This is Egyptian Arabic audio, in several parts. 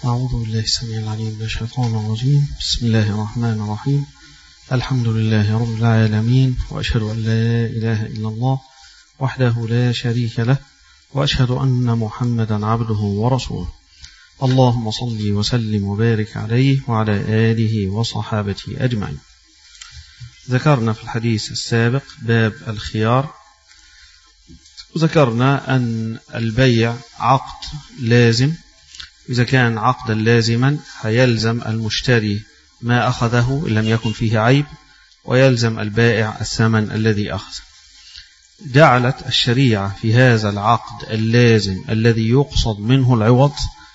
أعوذ بالله السميع العليم من الشيطان الرجيم بسم الله الرحمن الرحيم الحمد لله رب العالمين وأشهد أن لا إله إلا الله وحده لا شريك له وأشهد أن محمدا عبده ورسوله اللهم صل وسلم وبارك عليه وعلى آله وصحابته أجمعين ذكرنا في الحديث السابق باب الخيار وذكرنا أن البيع عقد لازم إذا كان عقدا لازما هيلزم المشتري ما أخذه إن لم يكن فيه عيب ويلزم البائع الثمن الذي أخذ جعلت الشريعة في هذا العقد اللازم الذي يقصد منه العوض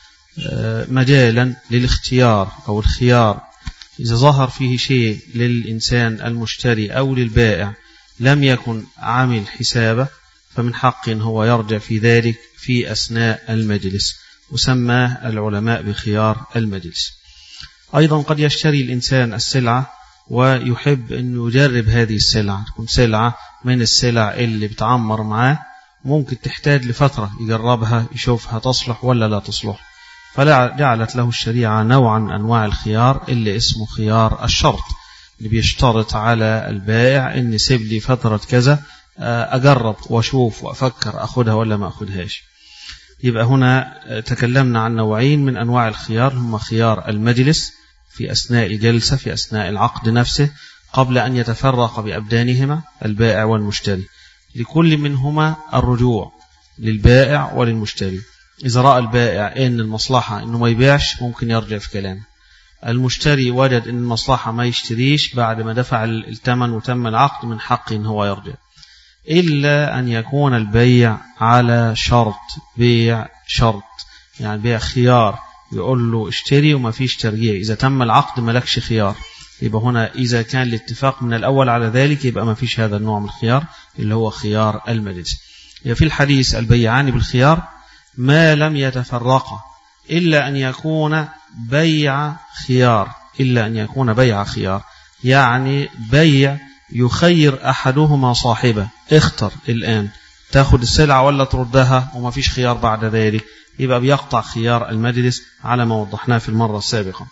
مجالا للاختيار أو الخيار إذا ظهر فيه شيء للإنسان المشتري أو للبائع لم يكن عامل حسابه فمن حق هو يرجع في ذلك في أثناء المجلس وسماه العلماء بخيار المجلس أيضا قد يشتري الإنسان السلعة ويحب أن يجرب هذه السلعة تكون سلعة من السلع اللي بتعمر معاه ممكن تحتاج لفترة يجربها يشوفها تصلح ولا لا تصلح فجعلت له الشريعة نوعا من أنواع الخيار اللي اسمه خيار الشرط اللي بيشترط على البائع أن سيب لي فترة كذا أجرب وأشوف وأفكر أخذها ولا ما أخذهاش يبقى هنا تكلمنا عن نوعين من أنواع الخيار هم خيار المجلس في أثناء الجلسة في أثناء العقد نفسه قبل أن يتفرق بأبدانهما البائع والمشتري لكل منهما الرجوع للبائع وللمشتري إذا رأى البائع أن المصلحة أنه ما يبيعش ممكن يرجع في كلامه المشتري وجد أن المصلحة ما يشتريش بعد ما دفع الثمن وتم العقد من حقه أن هو يرجع إلا أن يكون البيع على شرط بيع شرط يعني بيع خيار يقول له اشتري وما فيش ترجيع إذا تم العقد ملكش خيار يبقى هنا إذا كان الاتفاق من الأول على ذلك يبقى ما فيش هذا النوع من الخيار اللي هو خيار المجلس في الحديث البيعان بالخيار ما لم يتفرقا إلا أن يكون بيع خيار إلا أن يكون بيع خيار يعني بيع يخير أحدهما صاحبه اختر الآن تاخد السلعة ولا تردها وما فيش خيار بعد ذلك يبقى بيقطع خيار المجلس على ما وضحناه في المرة السابقة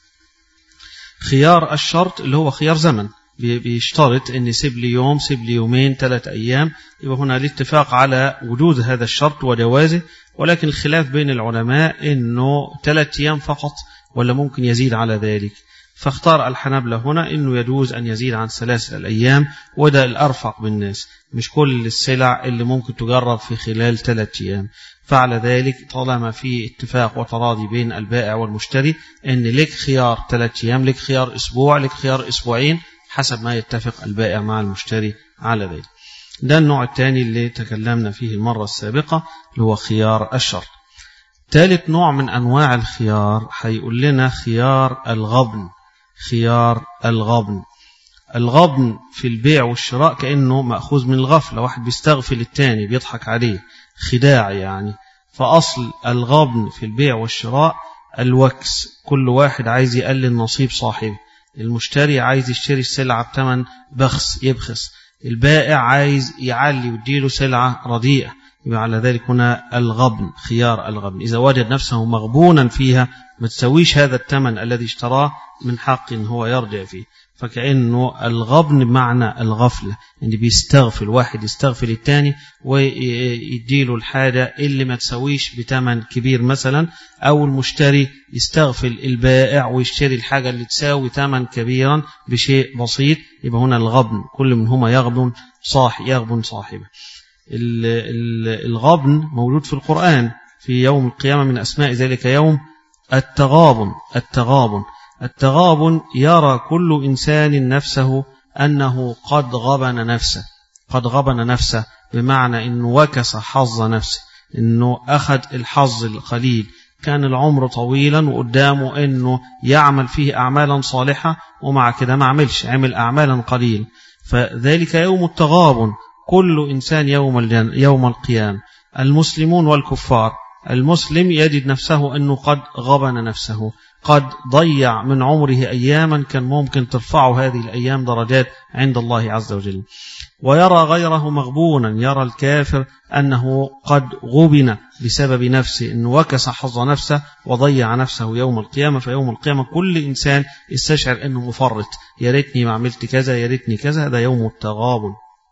خيار الشرط اللي هو خيار زمن بيشترط ان سيب لي يوم سيب لي يومين ثلاث ايام يبقى هنا الاتفاق على وجود هذا الشرط وجوازه ولكن الخلاف بين العلماء انه ثلاث ايام فقط ولا ممكن يزيد على ذلك فاختار الحنابلة هنا انه يجوز ان يزيد عن ثلاثة الايام وده الارفق بالناس مش كل السلع اللي ممكن تجرب في خلال ثلاث ايام فعلى ذلك طالما في اتفاق وتراضي بين البائع والمشتري ان لك خيار ثلاث ايام لك خيار اسبوع لك خيار اسبوعين حسب ما يتفق البائع مع المشتري على ذلك ده النوع الثاني اللي تكلمنا فيه المرة السابقة اللي هو خيار الشرط ثالث نوع من أنواع الخيار هيقول لنا خيار الغبن خيار الغبن الغبن في البيع والشراء كأنه مأخوذ من الغفلة واحد بيستغفل التاني بيضحك عليه خداع يعني فأصل الغبن في البيع والشراء الوكس كل واحد عايز يقلل نصيب صاحبه المشتري عايز يشتري السلعة بثمن بخس يبخس البائع عايز يعلي ويديله سلعة رديئة يبقى على ذلك هنا الغبن خيار الغبن إذا وجد نفسه مغبونا فيها ما تسويش هذا الثمن الذي اشتراه من حق إن هو يرجع فيه فكأنه الغبن بمعنى الغفلة إن بيستغفل واحد يستغفل الثاني ويديله الحاجة اللي ما تسويش بثمن كبير مثلا أو المشتري يستغفل البائع ويشتري الحاجة اللي تساوي ثمن كبيرا بشيء بسيط يبقى هنا الغبن كل منهما يغبن صاح يغبن صاحبه الغبن موجود في القرآن في يوم القيامة من أسماء ذلك يوم التغابن التغابن التغابن يرى كل إنسان نفسه أنه قد غبن نفسه قد غبن نفسه بمعنى أنه وكس حظ نفسه أنه أخذ الحظ القليل كان العمر طويلا وقدامه أنه يعمل فيه أعمالا صالحة ومع كده ما عملش عمل أعمالا قليل فذلك يوم التغابن كل إنسان يوم, يوم القيام المسلمون والكفار المسلم يجد نفسه أنه قد غبن نفسه قد ضيع من عمره أياما كان ممكن ترفعه هذه الأيام درجات عند الله عز وجل ويرى غيره مغبونا يرى الكافر أنه قد غبن بسبب نفسه أنه وكس حظ نفسه وضيع نفسه يوم القيامة فيوم القيامة كل إنسان يستشعر أنه مفرط يا ريتني ما عملت كذا يا ريتني كذا هذا يوم التغابن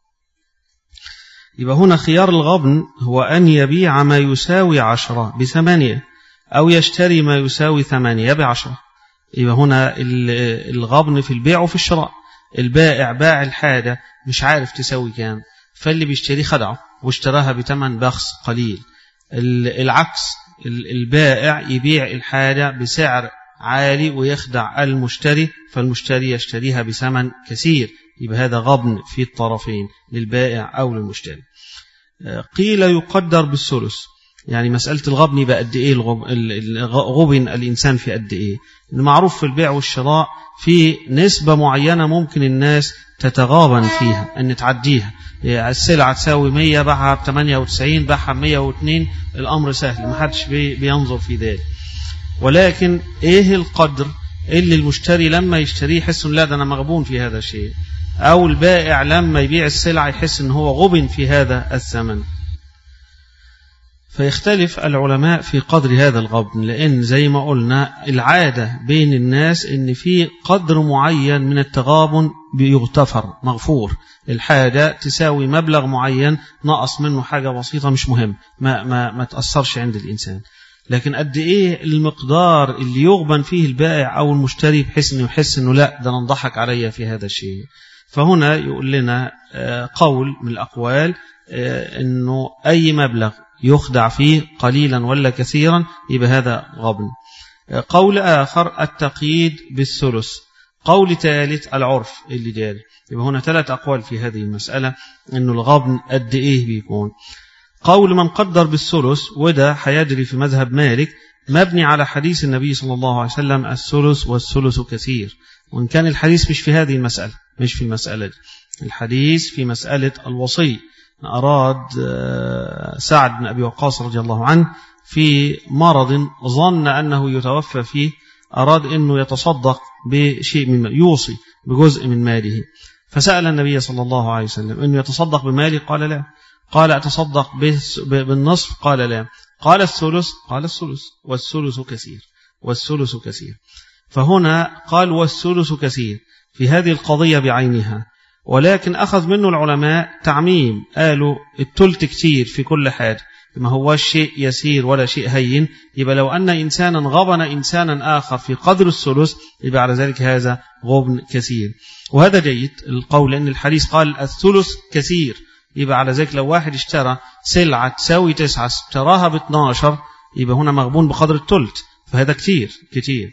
يبقى هنا خيار الغبن هو أن يبيع ما يساوي عشرة بثمانية أو يشتري ما يساوي ثمانية بعشرة يبقى هنا الغبن في البيع وفي الشراء البائع باع الحاجة مش عارف تساوي كام فاللي بيشتري خدعه واشتراها بثمن بخس قليل العكس البائع يبيع الحاجة بسعر عالي ويخدع المشتري فالمشتري يشتريها بثمن كثير يبقى هذا غبن في الطرفين للبائع أو للمشتري قيل يقدر بالثلث يعني مسألة الغبن يبقى قد إيه غبن الإنسان في قد إيه المعروف في البيع والشراء في نسبة معينة ممكن الناس تتغابن فيها أن تعديها السلعة تساوي 100 باعها ب 98 باعها ب 102 الأمر سهل ما حدش بينظر في ذلك ولكن إيه القدر اللي المشتري لما يشتريه يحس لا ده أنا مغبون في هذا الشيء أو البائع لما يبيع السلعة يحس أن هو غبن في هذا الثمن فيختلف العلماء في قدر هذا الغبن لأن زي ما قلنا العادة بين الناس أن في قدر معين من التغابن بيغتفر مغفور الحاجة تساوي مبلغ معين نقص منه حاجة بسيطة مش مهم ما, ما, ما تأثرش عند الإنسان لكن قد إيه المقدار اللي يغبن فيه البائع أو المشتري بحيث أنه يحس أنه لا ده نضحك عليا في هذا الشيء فهنا يقول لنا قول من الأقوال أنه أي مبلغ يخدع فيه قليلا ولا كثيرا يبقى هذا غبن قول آخر التقييد بالثلث قول ثالث العرف اللي جاري يبقى هنا ثلاث أقوال في هذه المسألة أنه الغبن قد إيه بيكون قول من قدر بالثلث وده هيجري في مذهب مالك مبني على حديث النبي صلى الله عليه وسلم الثلث والثلث كثير وإن كان الحديث مش في هذه المسألة مش في المسألة دي الحديث في مسألة الوصي أراد سعد بن أبي وقاص رضي الله عنه في مرض ظن أنه يتوفى فيه أراد أنه يتصدق بشيء من يوصي بجزء من ماله فسأل النبي صلى الله عليه وسلم أنه يتصدق بماله قال لا قال أتصدق بالنصف قال لا قال الثلث قال الثلث والثلث كثير والثلث كثير فهنا قال والثلث كثير في هذه القضية بعينها ولكن أخذ منه العلماء تعميم قالوا التلت كتير في كل حاجة ما هو شيء يسير ولا شيء هين يبقى لو أن إنسانا غبن إنسانا آخر في قدر الثلث يبقى على ذلك هذا غبن كثير وهذا جيد القول لأن الحديث قال الثلث كثير يبقى على ذلك لو واحد اشترى سلعة تساوي تسعة اشتراها ب 12 يبقى هنا مغبون بقدر التلت فهذا كتير كتير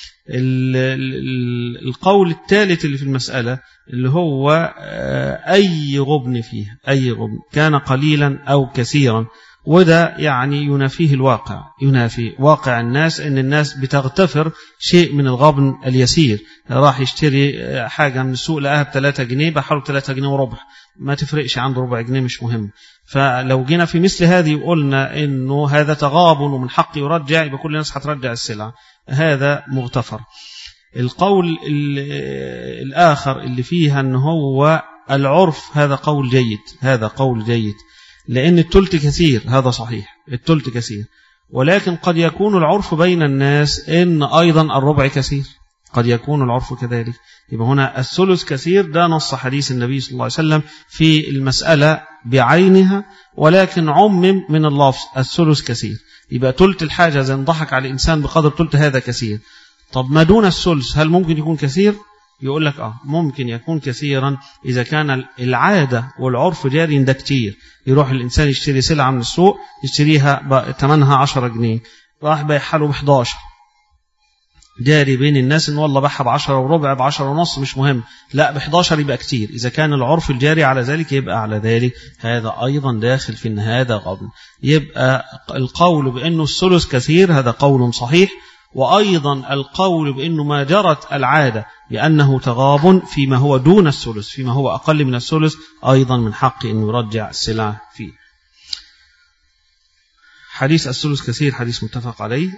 القول الثالث اللي في المسألة اللي هو أي غبن فيه أي غبن كان قليلا أو كثيرا وده يعني ينافيه الواقع ينافي واقع الناس ان الناس بتغتفر شيء من الغبن اليسير راح يشتري حاجة من السوق لقاها ب 3 جنيه بحاله 3 جنيه وربع ما تفرقش عنده ربع جنيه مش مهم فلو جينا في مثل هذه وقلنا انه هذا تغابن ومن حق يرجع يبقى كل الناس هترجع السلعة هذا مغتفر القول الآخر اللي فيها ان هو العرف هذا قول جيد هذا قول جيد لأن التلت كثير هذا صحيح التلت كثير ولكن قد يكون العرف بين الناس إن أيضا الربع كثير قد يكون العرف كذلك يبقى هنا الثلث كثير ده نص حديث النبي صلى الله عليه وسلم في المسألة بعينها ولكن عمم من اللفظ الثلث كثير يبقى تلت الحاجة زي ضحك على الإنسان بقدر تلت هذا كثير طب ما دون الثلث هل ممكن يكون كثير يقول لك اه ممكن يكون كثيرا إذا كان العادة والعرف جاري ده كتير يروح الإنسان يشتري سلعة من السوق يشتريها ثمنها 10 جنيه راح بيعها له ب 11 جاري بين الناس ان والله باعها ب 10 وربع ب 10 ونص مش مهم لا ب 11 يبقى كتير اذا كان العرف الجاري على ذلك يبقى على ذلك هذا ايضا داخل في ان هذا غبن يبقى القول بانه الثلث كثير هذا قول صحيح وأيضا القول بأنه ما جرت العادة بأنه تغاب فيما هو دون الثلث فيما هو أقل من الثلث أيضا من حق أن يرجع السلعة فيه حديث الثلث كثير حديث متفق عليه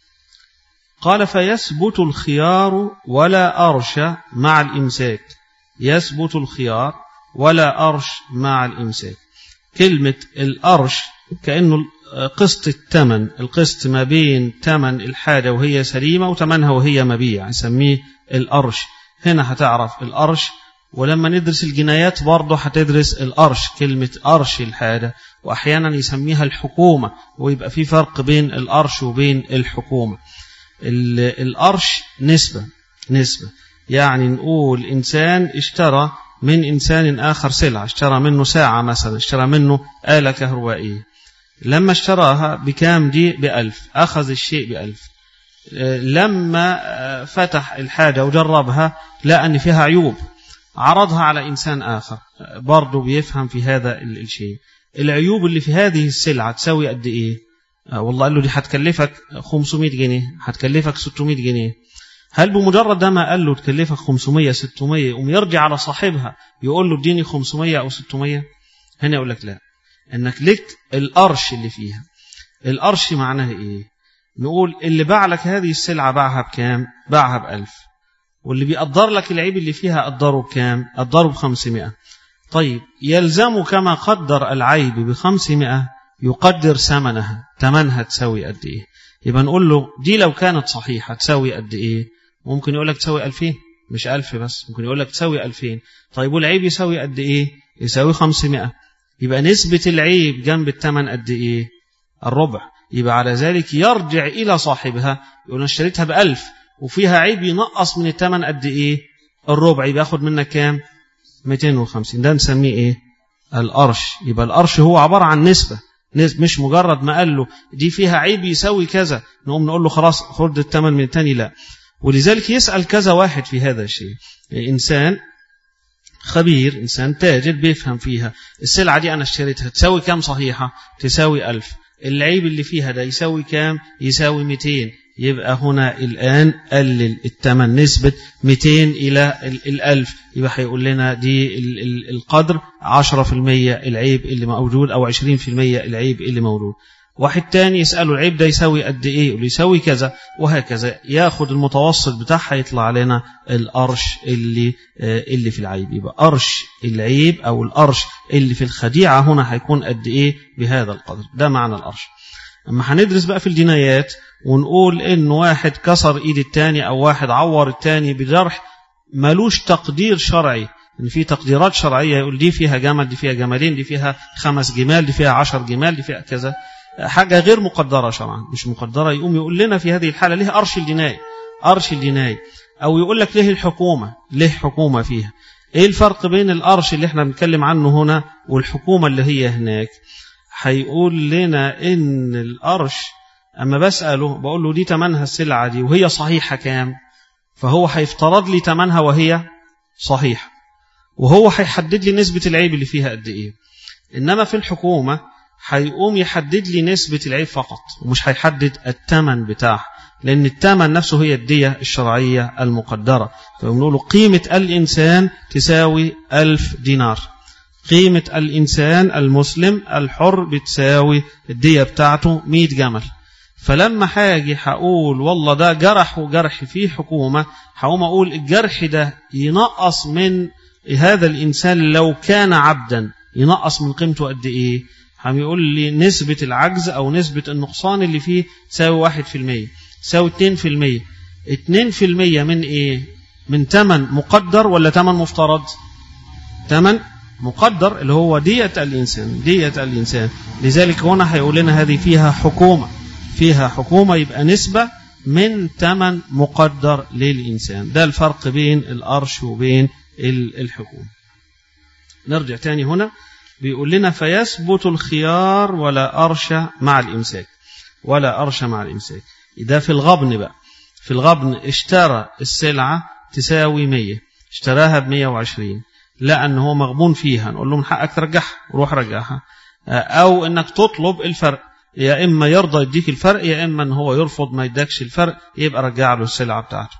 قال فيثبت الخيار ولا أرش مع الإمساك يثبت الخيار ولا أرش مع الإمساك كلمة الأرش كأنه قسط التمن القسط ما بين تمن الحاجة وهي سليمة وتمنها وهي مبيع نسميه الأرش هنا هتعرف الأرش ولما ندرس الجنايات برضه هتدرس الأرش كلمة أرش الحاجة وأحيانا يسميها الحكومة ويبقى في فرق بين الأرش وبين الحكومة الأرش نسبة نسبة يعني نقول إنسان اشترى من إنسان آخر سلعة اشترى منه ساعة مثلا اشترى منه آلة كهربائية لما اشتراها بكام دي بألف أخذ الشيء بألف لما فتح الحاجة وجربها لقى أن فيها عيوب عرضها على إنسان آخر برضه بيفهم في هذا الشيء العيوب اللي في هذه السلعة تساوي قد إيه والله قال له دي هتكلفك 500 جنيه هتكلفك 600 جنيه هل بمجرد ده ما قال له تكلفك 500 600 يقوم يرجع على صاحبها يقول له اديني 500 أو 600 هنا يقول لك لا انك لك القرش اللي فيها القرش معناها ايه نقول اللي باع لك هذه السلعة باعها بكام باعها بألف واللي بيقدر لك العيب اللي فيها قدره بكام قدره بخمسمائة طيب يلزم كما قدر العيب بخمسمائة يقدر ثمنها ثمنها تساوي قد ايه يبقى نقول له دي لو كانت صحيحة تساوي قد ايه ممكن يقول لك تساوي ألفين مش ألف بس ممكن يقول لك تساوي ألفين طيب والعيب يساوي قد ايه يساوي خمسمائة يبقى نسبة العيب جنب الثمن قد ايه الربع يبقى على ذلك يرجع إلى صاحبها يقول اشتريتها بألف وفيها عيب ينقص من الثمن قد ايه الربع يبقى ياخد منك كام 250 ده نسميه ايه القرش يبقى القرش هو عبارة عن نسبة مش مجرد ما قال له دي فيها عيب يساوي كذا نقوم نقول له خلاص خد الثمن من الثاني لا ولذلك يسأل كذا واحد في هذا الشيء إنسان خبير إنسان تاجر بيفهم فيها السلعة دي أنا اشتريتها تساوي كام صحيحة تساوي ألف العيب اللي فيها ده يساوي كام يساوي 200 يبقى هنا الآن قلل الثمن نسبة 200 إلى الألف يبقى هيقول لنا دي القدر 10% العيب اللي موجود أو 20% العيب اللي موجود واحد تاني يسأله العيب ده يساوي قد إيه يقول يساوي كذا وهكذا ياخد المتوسط بتاعها يطلع لنا القرش اللي اللي في العيب يبقى قرش العيب أو القرش اللي في الخديعة هنا هيكون قد إيه بهذا القدر ده معنى القرش أما هندرس بقى في الجنايات ونقول إن واحد كسر إيد التاني أو واحد عور التاني بجرح ملوش تقدير شرعي إن في تقديرات شرعية يقول دي فيها جمل دي فيها جملين دي فيها خمس جمال دي فيها عشر جمال دي فيها كذا حاجة غير مقدرة شرعا مش مقدرة يقوم يقول لنا في هذه الحالة ليه أرش الجناية أرش الجناية أو يقول لك ليه الحكومة ليه حكومة فيها إيه الفرق بين الأرش اللي احنا بنتكلم عنه هنا والحكومة اللي هي هناك هيقول لنا إن الأرش أما بسأله بقول له دي تمنها السلعة دي وهي صحيحة كام فهو هيفترض لي تمنها وهي صحيحة وهو هيحدد لي نسبة العيب اللي فيها قد إيه إنما في الحكومة هيقوم يحدد لي نسبة العيب فقط ومش هيحدد الثمن بتاعها لأن الثمن نفسه هي الدية الشرعية المقدرة فبنقول قيمة الإنسان تساوي ألف دينار قيمة الإنسان المسلم الحر بتساوي الدية بتاعته 100 جمل فلما حاجي هقول والله ده جرح وجرح فيه حكومة هقوم أقول الجرح ده ينقص من هذا الإنسان لو كان عبدا ينقص من قيمته قد إيه هم يقول لي نسبة العجز أو نسبة النقصان اللي فيه تساوي واحد في المية تساوي اتنين في المية اتنين في المية من إيه من تمن مقدر ولا تمن مفترض تمن مقدر اللي هو دية الإنسان دية الإنسان لذلك هنا هيقول لنا هذه فيها حكومة فيها حكومة يبقى نسبة من تمن مقدر للإنسان ده الفرق بين الأرش وبين الحكومة نرجع تاني هنا بيقول لنا فيثبت الخيار ولا أرش مع الإمساك ولا أرش مع الإمساك ده في الغبن بقى في الغبن اشترى السلعة تساوي 100 اشتراها ب 120 لا أنه هو مغبون فيها نقول له من حقك ترجعها روح رجعها أو أنك تطلب الفرق يا إما يرضى يديك الفرق يا إما أن هو يرفض ما يدكش الفرق يبقى رجع له السلعة بتاعته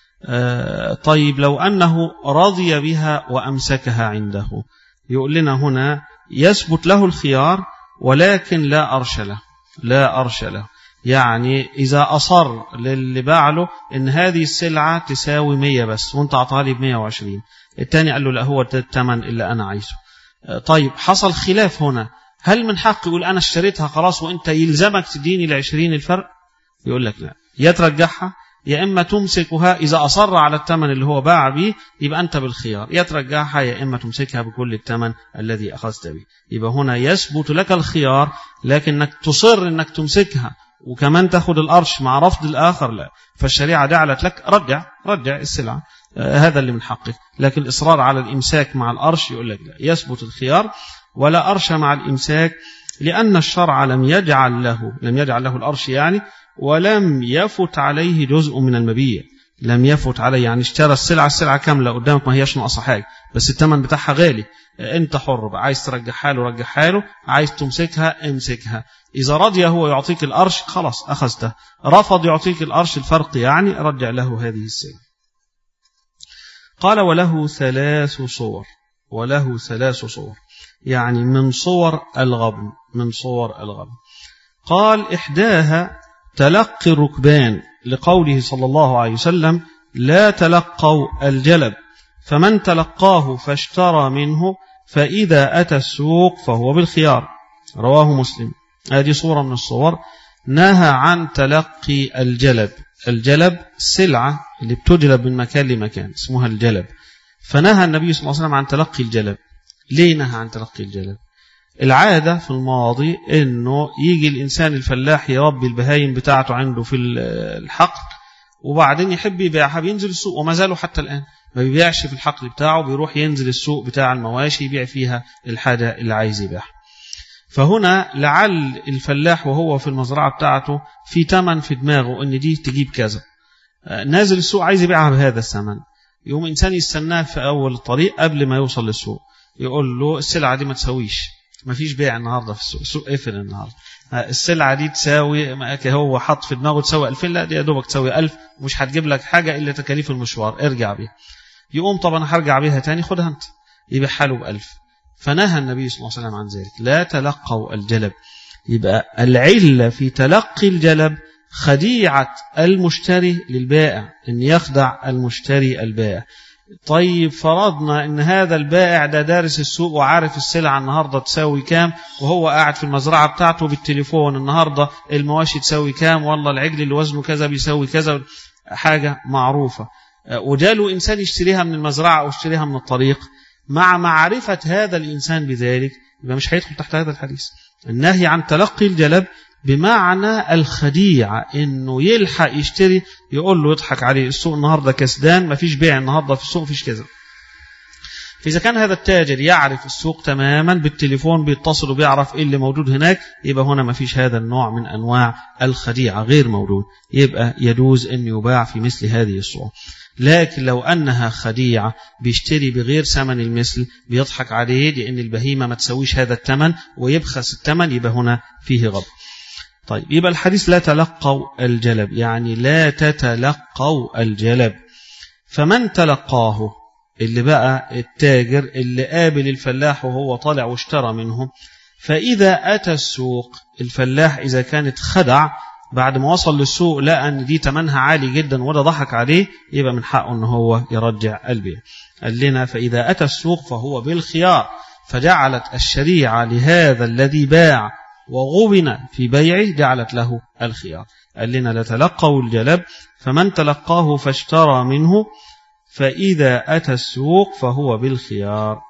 طيب لو أنه رضي بها وأمسكها عنده يقول لنا هنا يثبت له الخيار ولكن لا أرش له لا أرش له يعني إذا أصر للي باع له إن هذه السلعة تساوي 100 بس وأنت أعطاها لي ب 120 الثاني قال له لا هو ده الثمن اللي أنا عايزه طيب حصل خلاف هنا هل من حق يقول أنا اشتريتها خلاص وأنت يلزمك تديني ال 20 الفرق يقول لك لا يا ترجعها يا إما تمسكها إذا أصر على الثمن اللي هو باع به يبقى أنت بالخيار يا ترجعها يا إما تمسكها بكل الثمن الذي أخذت به يبقى هنا يثبت لك الخيار لكنك تصر أنك تمسكها وكمان تاخد الأرش مع رفض الآخر لا فالشريعة جعلت لك رجع رجع السلعة آه هذا اللي من حقك لكن الإصرار على الإمساك مع الأرش يقول لك لا يثبت الخيار ولا أرش مع الإمساك لأن الشرع لم يجعل له لم يجعل له الأرش يعني ولم يفت عليه جزء من المبيع لم يفت عليه يعني اشترى السلعة السلعة كاملة قدامك ما هيش ناقصة حاجة بس الثمن بتاعها غالي انت حر بقى عايز ترجعها له رجعها له عايز تمسكها امسكها إذا رضي هو يعطيك الأرش خلاص أخذته رفض يعطيك الأرش الفرق يعني رجع له هذه السلعة قال وله ثلاث صور وله ثلاث صور يعني من صور الغبن من صور الغبن قال إحداها تلقي الركبان لقوله صلى الله عليه وسلم لا تلقوا الجلب فمن تلقاه فاشترى منه فإذا أتى السوق فهو بالخيار رواه مسلم هذه صورة من الصور نهى عن تلقي الجلب الجلب سلعة اللي بتجلب من مكان لمكان اسمها الجلب فنهى النبي صلى الله عليه وسلم عن تلقي الجلب ليه نهى عن تلقي الجلب العادة في الماضي انه يجي الانسان الفلاح يربي البهايم بتاعته عنده في الحقل وبعدين يحب يبيعها بينزل السوق وما زالوا حتى الان ما بيبيعش في الحقل بتاعه بيروح ينزل السوق بتاع المواشي يبيع فيها الحاجة اللي عايز يبيعها فهنا لعل الفلاح وهو في المزرعة بتاعته في تمن في دماغه ان دي تجيب كذا نازل السوق عايز يبيعها بهذا الثمن يوم انسان يستناه في اول الطريق قبل ما يوصل للسوق يقول له السلعة دي ما تسويش ما فيش بيع النهارده في السوق السوق قفل النهارده السلعة دي تساوي هو حط في دماغه تساوي 2000 لا دي يا دوبك تساوي 1000 ومش هتجيب لك حاجة إلا تكاليف المشوار ارجع بيها يقوم طبعا هرجع بيها تاني خدها أنت يبيعها له ب 1000 فنهى النبي صلى الله عليه وسلم عن ذلك لا تلقوا الجلب يبقى العلة في تلقي الجلب خديعة المشتري للبائع أن يخدع المشتري البائع طيب فرضنا ان هذا البائع ده دارس السوق وعارف السلعة النهاردة تساوي كام وهو قاعد في المزرعة بتاعته بالتليفون النهاردة المواشي تساوي كام والله العجل اللي وزنه كذا بيساوي كذا حاجة معروفة وجاله إنسان يشتريها من المزرعة أو يشتريها من الطريق مع معرفة هذا الإنسان بذلك يبقى مش هيدخل تحت هذا الحديث النهي عن تلقي الجلب بمعنى الخديعة انه يلحق يشتري يقول له يضحك عليه السوق النهاردة كسدان ما فيش بيع النهاردة في السوق فيش كذا فإذا كان هذا التاجر يعرف السوق تماما بالتليفون بيتصل وبيعرف ايه اللي موجود هناك يبقى هنا ما فيش هذا النوع من أنواع الخديعة غير موجود يبقى يجوز أن يباع في مثل هذه الصور لكن لو أنها خديعة بيشتري بغير ثمن المثل بيضحك عليه لأن البهيمة ما تسويش هذا الثمن ويبخس الثمن يبقى هنا فيه غضب طيب يبقى الحديث لا تلقوا الجلب يعني لا تتلقوا الجلب فمن تلقاه اللي بقى التاجر اللي قابل الفلاح وهو طالع واشترى منه فإذا أتى السوق الفلاح إذا كانت خدع بعد ما وصل للسوق لقى أن دي تمنها عالي جدا وده ضحك عليه يبقى من حقه أن هو يرجع البيع قال لنا فإذا أتى السوق فهو بالخيار فجعلت الشريعة لهذا الذي باع وغبن في بيعه جعلت له الخيار قال لنا لتلقوا الجلب فمن تلقاه فاشترى منه فإذا أتى السوق فهو بالخيار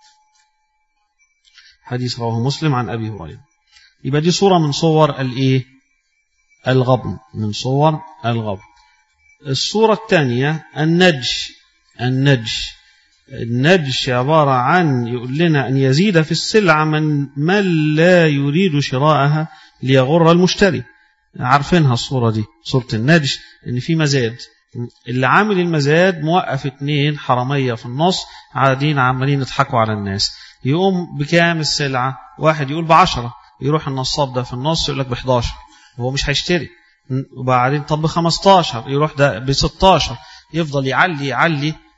حديث رواه مسلم عن أبي هريرة يبقى دي صورة من صور الإيه الغبن من صور الغبن الصورة الثانية النج النج النجش عبارة عن يقول لنا أن يزيد في السلعة من من لا يريد شراءها ليغر المشتري عارفينها الصورة دي صورة النجش أن في مزاد اللي عامل المزاد موقف اتنين حرامية في النص قاعدين عمالين يضحكوا على الناس يقوم بكام السلعة واحد يقول بعشرة يروح النصاب ده في النص يقول لك بحداشر هو مش هيشتري وبعدين طب ب 15 يروح ده ب 16 يفضل يعلي يعلي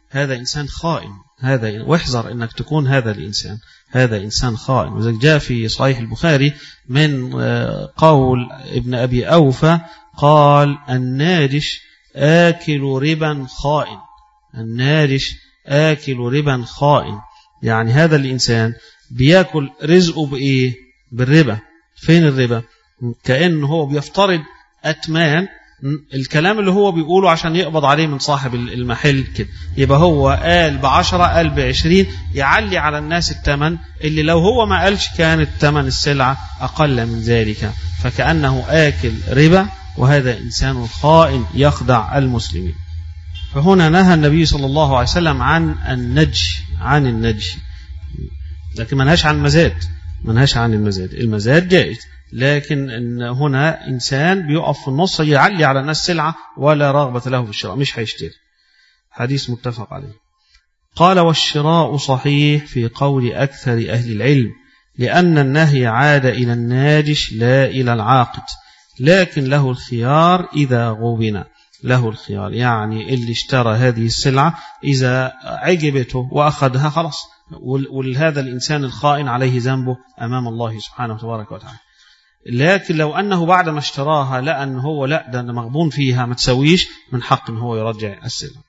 هذا إنسان خائن هذا واحذر أنك تكون هذا الإنسان هذا إنسان خائن وذلك جاء في صحيح البخاري من قول ابن أبي أوفى قال الناجش آكل ربا خائن الناجش آكل ربا خائن يعني هذا الإنسان بياكل رزقه بإيه بالربا فين الربا كأنه هو بيفترض أتمان الكلام اللي هو بيقوله عشان يقبض عليه من صاحب المحل كده يبقى هو قال بعشرة قال بعشرين يعلي على الناس التمن اللي لو هو ما قالش كانت تمن السلعة أقل من ذلك فكأنه آكل ربا وهذا إنسان خائن يخدع المسلمين فهنا نهى النبي صلى الله عليه وسلم عن النج عن النج لكن منهاش عن المزاد منهاش عن المزاد المزاد جائز لكن إن هنا إنسان بيقف في النص يعلي على الناس سلعة ولا رغبة له في الشراء مش هيشتري حديث متفق عليه قال والشراء صحيح في قول أكثر أهل العلم لأن النهي عاد إلى الناجش لا إلى العاقد لكن له الخيار إذا غبن له الخيار يعني اللي اشترى هذه السلعة إذا عجبته وأخذها خلاص ولهذا الإنسان الخائن عليه ذنبه أمام الله سبحانه وتبارك وتعالى لكن لو أنه بعد ما اشتراها لقى أن هو لا ده أنا مغبون فيها ما تسويش من حق أن هو يرجع السلعة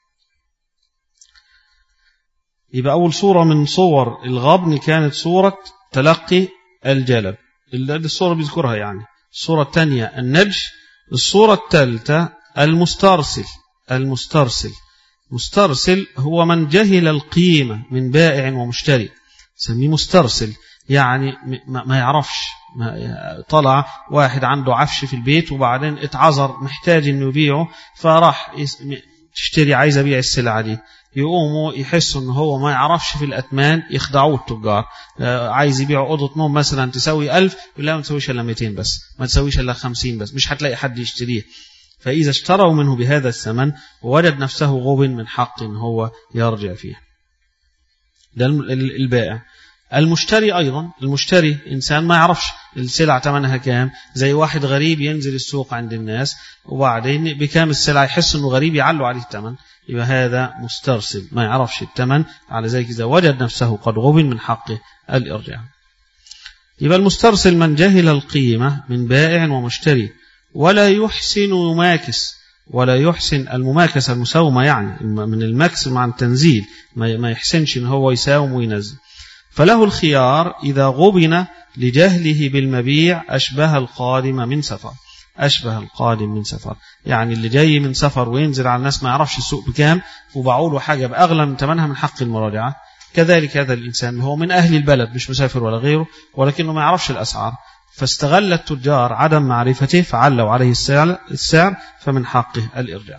يبقى أول صورة من صور الغبن كانت صورة تلقي الجلب الصورة بيذكرها يعني الصورة الثانية النج الصورة الثالثة المسترسل المسترسل مسترسل هو من جهل القيمة من بائع ومشتري سميه مسترسل يعني ما يعرفش طلع واحد عنده عفش في البيت وبعدين اتعذر محتاج انه يبيعه فراح تشتري عايز ابيع السلعه دي يقوموا يحسوا ان هو ما يعرفش في الاتمان يخدعوه التجار عايز يبيع اوضه نوم مثلا تساوي 1000 يقول لا ما تسويش الا 200 بس ما تسويش الا 50 بس مش هتلاقي حد يشتريه فاذا اشتروا منه بهذا الثمن وجد نفسه غب من حق هو يرجع فيه ده البائع المشتري أيضا المشتري إنسان ما يعرفش السلع ثمنها كام زي واحد غريب ينزل السوق عند الناس وبعدين بكام السلع يحس أنه غريب يعلوا عليه الثمن يبقى هذا مسترسل ما يعرفش الثمن على ذلك إذا وجد نفسه قد غبن من حقه الإرجاع يبقى المسترسل من جهل القيمة من بائع ومشتري ولا يحسن يماكس ولا يحسن المماكسة المساومة يعني من المكس مع التنزيل ما يحسنش ان هو يساوم وينزل فله الخيار إذا غبن لجهله بالمبيع أشبه القادم من سفر أشبه القادم من سفر يعني اللي جاي من سفر وينزل على الناس ما يعرفش السوق بكام وباعوا له حاجة بأغلى من ثمنها من حق المراجعة كذلك هذا الإنسان هو من أهل البلد مش مسافر ولا غيره ولكنه ما يعرفش الأسعار فاستغل التجار عدم معرفته فعلوا عليه السعر, السعر فمن حقه الإرجاع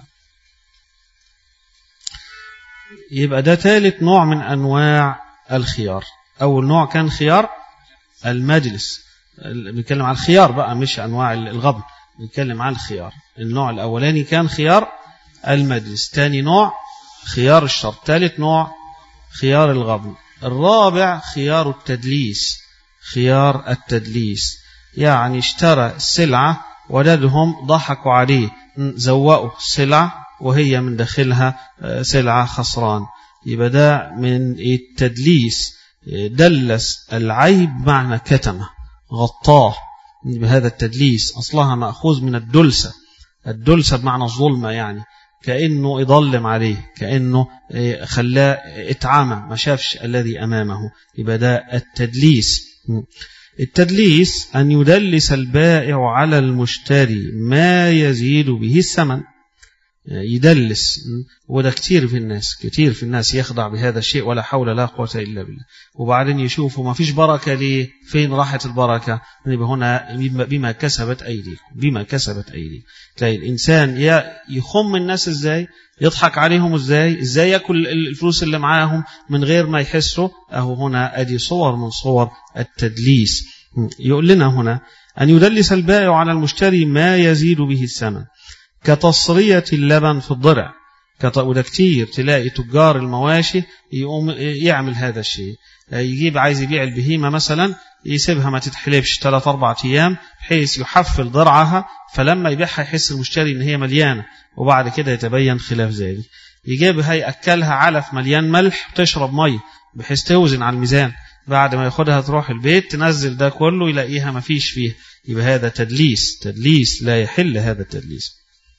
يبقى ده ثالث نوع من أنواع الخيار أول نوع كان خيار المجلس بنتكلم عن الخيار بقى مش أنواع الغبن بنتكلم عن الخيار النوع الأولاني كان خيار المجلس ثاني نوع خيار الشرط ثالث نوع خيار الغبن الرابع خيار التدليس خيار التدليس يعني اشترى السلعة وجدهم ضحكوا عليه زوقوا السلع وهي من داخلها سلعة خسران يبقى ده من التدليس دلس العيب معنى كتمه غطاه بهذا التدليس أصلها مأخوذ من الدلسة الدلسة بمعنى الظلمة يعني كأنه يضلم عليه كأنه خلاه اتعامى ما شافش الذي أمامه يبقى ده التدليس التدليس أن يدلس البائع على المشتري ما يزيد به الثمن يدلس وده كتير في الناس كتير في الناس يخضع بهذا الشيء ولا حول لا قوة إلا بالله وبعدين يشوفوا ما فيش بركة ليه فين راحت البركة يبقى هنا بما كسبت أيديكم بما كسبت أيديكم تلاقي الإنسان يخم الناس إزاي يضحك عليهم إزاي إزاي يأكل الفلوس اللي معاهم من غير ما يحسوا أهو هنا أدي صور من صور التدليس يقول لنا هنا أن يدلس البائع على المشتري ما يزيد به الثمن كتصرية اللبن في الضرع وده كتير تلاقي تجار المواشي يقوم يعمل هذا الشيء يجيب عايز يبيع البهيمة مثلا يسيبها ما تتحلبش ثلاث أربع أيام بحيث يحفل ضرعها فلما يبيعها يحس المشتري إن هي مليانة وبعد كده يتبين خلاف ذلك يجيبها يأكلها علف مليان ملح وتشرب مية بحيث توزن على الميزان بعد ما ياخدها تروح البيت تنزل ده كله يلاقيها ما فيش فيه يبقى هذا تدليس تدليس لا يحل هذا التدليس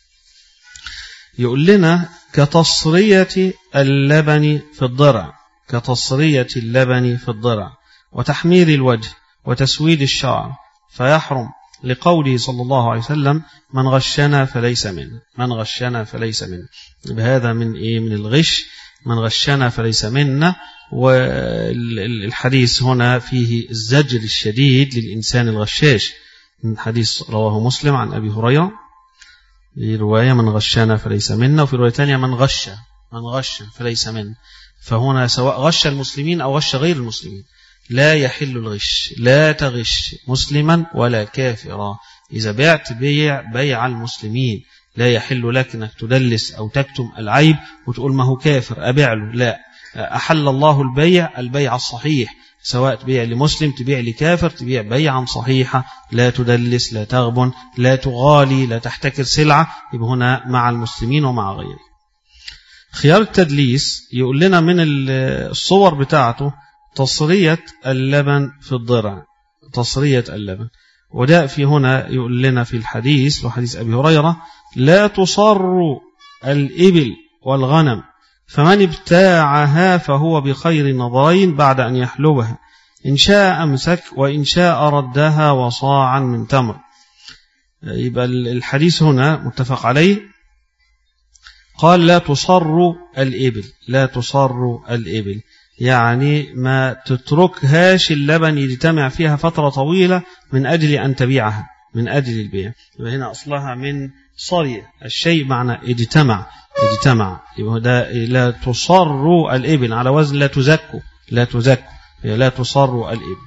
يقول لنا كتصرية اللبن في الضرع كتصرية اللبن في الضرع وتحمير الوجه وتسويد الشعر فيحرم لقوله صلى الله عليه وسلم من غشنا فليس منه من غشنا فليس منه بهذا من إيه من الغش من غشنا فليس منا والحديث هنا فيه الزجر الشديد للإنسان الغشاش من حديث رواه مسلم عن أبي هريرة في رواية من غشنا فليس منا وفي رواية ثانية من غش من غش فليس منا فهنا سواء غش المسلمين أو غش غير المسلمين لا يحل الغش لا تغش مسلما ولا كافرا إذا بعت بيع بيع المسلمين لا يحل لك أنك تدلس أو تكتم العيب وتقول ما هو كافر أبيع له لا أحل الله البيع البيع الصحيح سواء تبيع لمسلم تبيع لكافر تبيع بيعا صحيحة لا تدلس لا تغبن لا تغالي لا تحتكر سلعة يبقى هنا مع المسلمين ومع غيره خيار التدليس يقول لنا من الصور بتاعته تصرية اللبن في الضرع تصرية اللبن وده في هنا يقول لنا في الحديث وحديث أبي هريرة لا تصر الإبل والغنم فمن ابتاعها فهو بخير النظرين بعد أن يحلبها إن شاء أمسك وإن شاء ردها وصاعا من تمر يبقى الحديث هنا متفق عليه قال لا تصر الإبل لا تصر الإبل يعني ما تتركهاش اللبن يجتمع فيها فترة طويلة من أجل أن تبيعها من أجل البيع يبقى هنا أصلها من صري الشيء معنى اجتمع اجتمع يبقى ده لا تصر الإبل على وزن لا تزكوا لا تزكوا لا تصر الإبل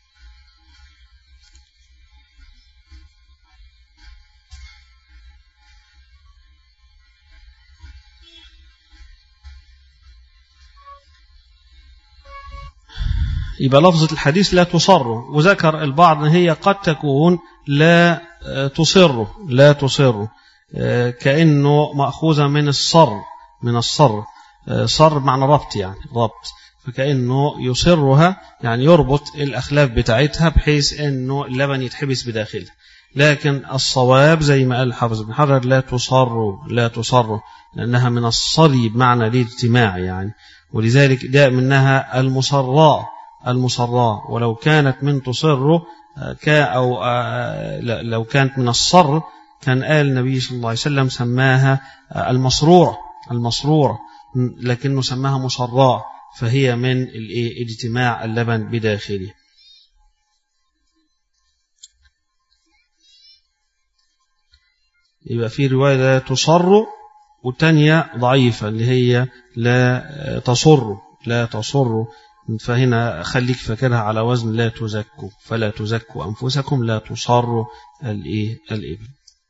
يبقى لفظة الحديث لا تصر وذكر البعض أن هي قد تكون لا تصر لا تصر كأنه مأخوذة من الصر من الصر صر معنى ربط يعني ربط فكأنه يصرها يعني يربط الأخلاف بتاعتها بحيث أنه اللبن يتحبس بداخلها لكن الصواب زي ما قال حافظ بن حجر لا تصر لا تصر لأنها من الصري بمعنى الاجتماع يعني ولذلك جاء منها المصراء المصراء ولو كانت من تصر أو لو كانت من الصر كان قال النبي صلى الله عليه وسلم سماها المصروع المصروع لكنه سماها مصراء فهي من اجتماع اللبن بداخله يبقى في رواية لا تصر والتانية ضعيفة اللي هي لا تصر لا تصر فهنا خليك فاكرها على وزن لا تزكوا فلا تزكوا أنفسكم لا تصر الإيه الإبل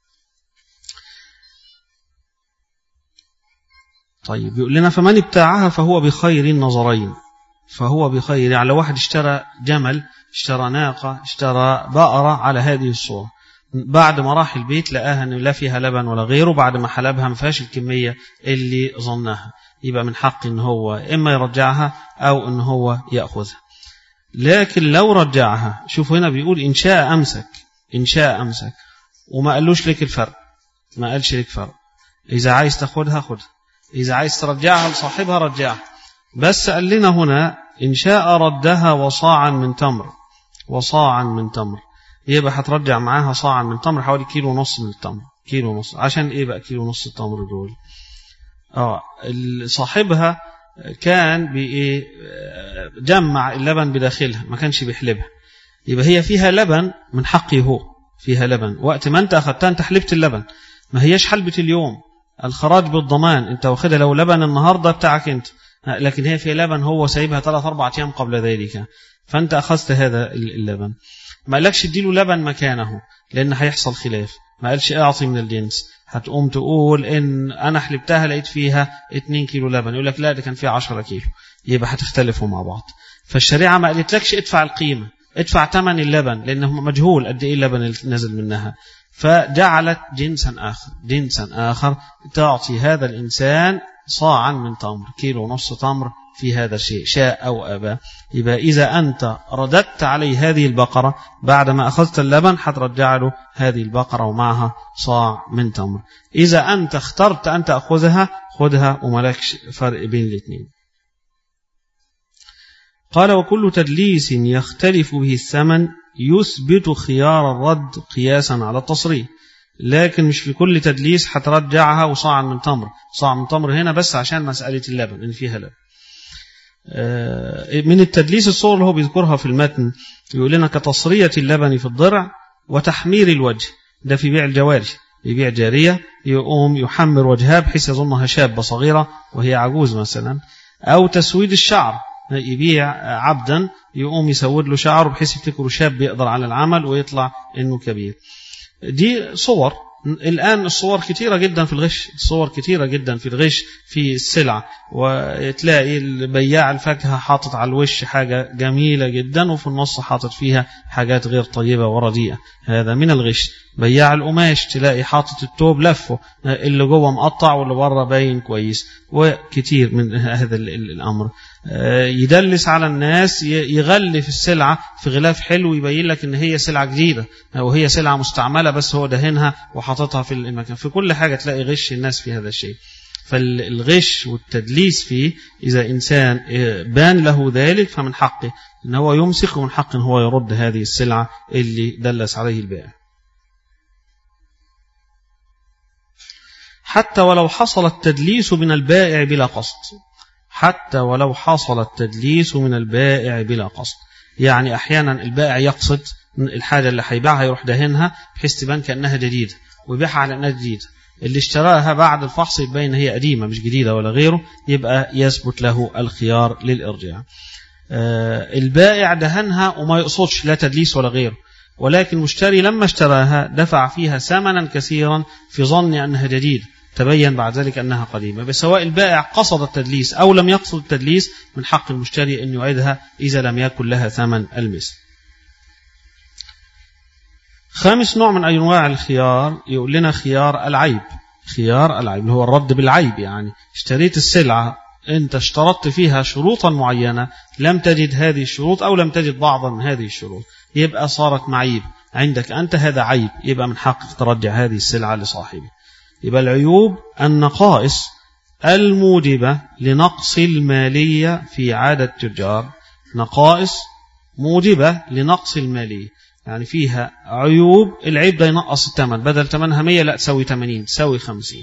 طيب يقول لنا فمن ابتاعها فهو بخير النظرين فهو بخير يعني لو واحد اشترى جمل اشترى ناقة اشترى بقرة على هذه الصورة بعد ما راح البيت لقاها ان لا فيها لبن ولا غيره بعد ما حلبها ما فيهاش الكمية اللي ظنها يبقى من حق ان هو اما يرجعها او ان هو ياخذها لكن لو رجعها شوفوا هنا بيقول ان شاء امسك ان شاء امسك وما قالوش لك الفرق ما قالش لك فرق اذا عايز تاخدها خدها اذا عايز ترجعها لصاحبها رجعها بس قال لنا هنا ان شاء ردها وصاعا من تمر وصاعا من تمر يبقى هترجع معاها صاعا من تمر حوالي كيلو ونص من التمر كيلو ونص عشان ايه بقى كيلو ونص التمر دول اه صاحبها كان بايه جمع اللبن بداخلها ما كانش بيحلبها يبقى هي فيها لبن من حقه هو فيها لبن وقت ما انت اخذتها انت حلبت اللبن ما هياش حلبة اليوم الخراج بالضمان انت واخدها لو لبن النهارده بتاعك انت لكن هي فيها لبن هو سايبها ثلاث اربع ايام قبل ذلك فانت اخذت هذا اللبن ما قالكش اديله لبن مكانه لان هيحصل خلاف ما قالش اعطي من الجنس هتقوم تقول ان انا حلبتها لقيت فيها 2 كيلو لبن يقول لك لا ده كان فيها 10 كيلو يبقى هتختلفوا مع بعض فالشريعه ما قالتلكش ادفع القيمه ادفع ثمن اللبن لانه مجهول قد ايه اللبن اللي نزل منها فجعلت جنسا اخر جنسا اخر تعطي هذا الانسان صاعا من تمر كيلو ونص تمر في هذا الشيء شاء أو أبى يبقى إذا أنت رددت عليه هذه البقرة بعد ما أخذت اللبن هترجع له هذه البقرة ومعها صاع من تمر إذا أنت اخترت أن تأخذها خذها وملكش فرق بين الاثنين قال وكل تدليس يختلف به الثمن يثبت خيار الرد قياسا على التصريح لكن مش في كل تدليس هترجعها وصاع من تمر صاع من تمر هنا بس عشان مسألة اللبن إن فيها لبن من التدليس الصور اللي هو بيذكرها في المتن يقول لنا كتصرية اللبن في الضرع وتحمير الوجه ده في بيع الجواري يبيع جارية يقوم يحمر وجهها بحيث يظنها شابة صغيرة وهي عجوز مثلا أو تسويد الشعر يبيع عبدا يقوم يسود له شعره بحيث يفتكره شاب يقدر على العمل ويطلع انه كبير دي صور الآن الصور كتيرة جدا في الغش الصور كتيرة جدا في الغش في السلع وتلاقي البياع الفاكهة حاطط على الوش حاجة جميلة جدا وفي النص حاطط فيها حاجات غير طيبة ورديئة هذا من الغش بياع القماش تلاقي حاطط التوب لفه اللي جوه مقطع واللي بره باين كويس وكتير من هذا الأمر يدلس على الناس يغلف السلعة في غلاف حلو يبين لك ان هي سلعة جديدة وهي سلعة مستعملة بس هو دهنها وحاططها في المكان في كل حاجة تلاقي غش الناس في هذا الشيء فالغش والتدليس فيه إذا إنسان بان له ذلك فمن حقه أن هو يمسك ومن حقه أن هو يرد هذه السلعة اللي دلس عليه البائع حتى ولو حصل التدليس من البائع بلا قصد حتى ولو حصل التدليس من البائع بلا قصد يعني أحيانا البائع يقصد الحاجة اللي هيبيعها يروح دهنها بحيث تبان كأنها جديدة ويبيعها على أنها جديدة اللي اشتراها بعد الفحص يبين هي قديمة مش جديدة ولا غيره يبقى يثبت له الخيار للإرجاع آه البائع دهنها وما يقصدش لا تدليس ولا غيره ولكن المشتري لما اشتراها دفع فيها ثمنا كثيرا في ظن أنها جديدة تبين بعد ذلك أنها قديمة بس سواء البائع قصد التدليس أو لم يقصد التدليس من حق المشتري أن يعيدها إذا لم يكن لها ثمن المثل خامس نوع من أنواع الخيار يقول لنا خيار العيب خيار العيب اللي هو الرد بالعيب يعني اشتريت السلعة أنت اشترطت فيها شروطا معينة لم تجد هذه الشروط أو لم تجد بعضا من هذه الشروط يبقى صارت معيب عندك أنت هذا عيب يبقى من حقك ترجع هذه السلعة لصاحبه يبقى العيوب النقائص الموجبة لنقص المالية في عادة التجار نقائص موجبة لنقص المالية يعني فيها عيوب العيب ده ينقص الثمن بدل ثمنها 100 لا تسوي 80 تسوي 50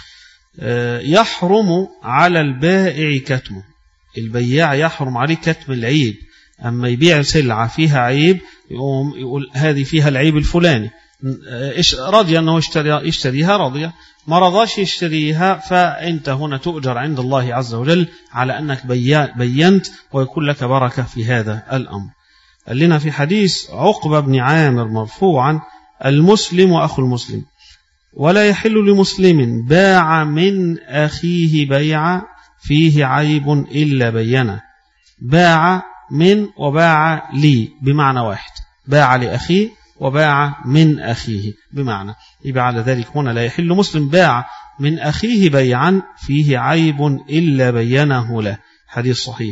يحرم على البائع كتمه البياع يحرم عليه كتم العيب أما يبيع سلعة فيها عيب يقوم يقول هذه فيها العيب الفلاني رضي أنه يشتري يشتريها رضي ما رضاش يشتريها فأنت هنا تؤجر عند الله عز وجل على أنك بينت ويكون لك بركة في هذا الأمر قال لنا في حديث عقبة بن عامر مرفوعا المسلم وأخو المسلم ولا يحل لمسلم باع من أخيه بيع فيه عيب إلا بينه باع من وباع لي بمعنى واحد باع لأخيه وباع من أخيه بمعنى يبقى على ذلك هنا لا يحل مسلم باع من أخيه بيعا فيه عيب إلا بينه له حديث صحيح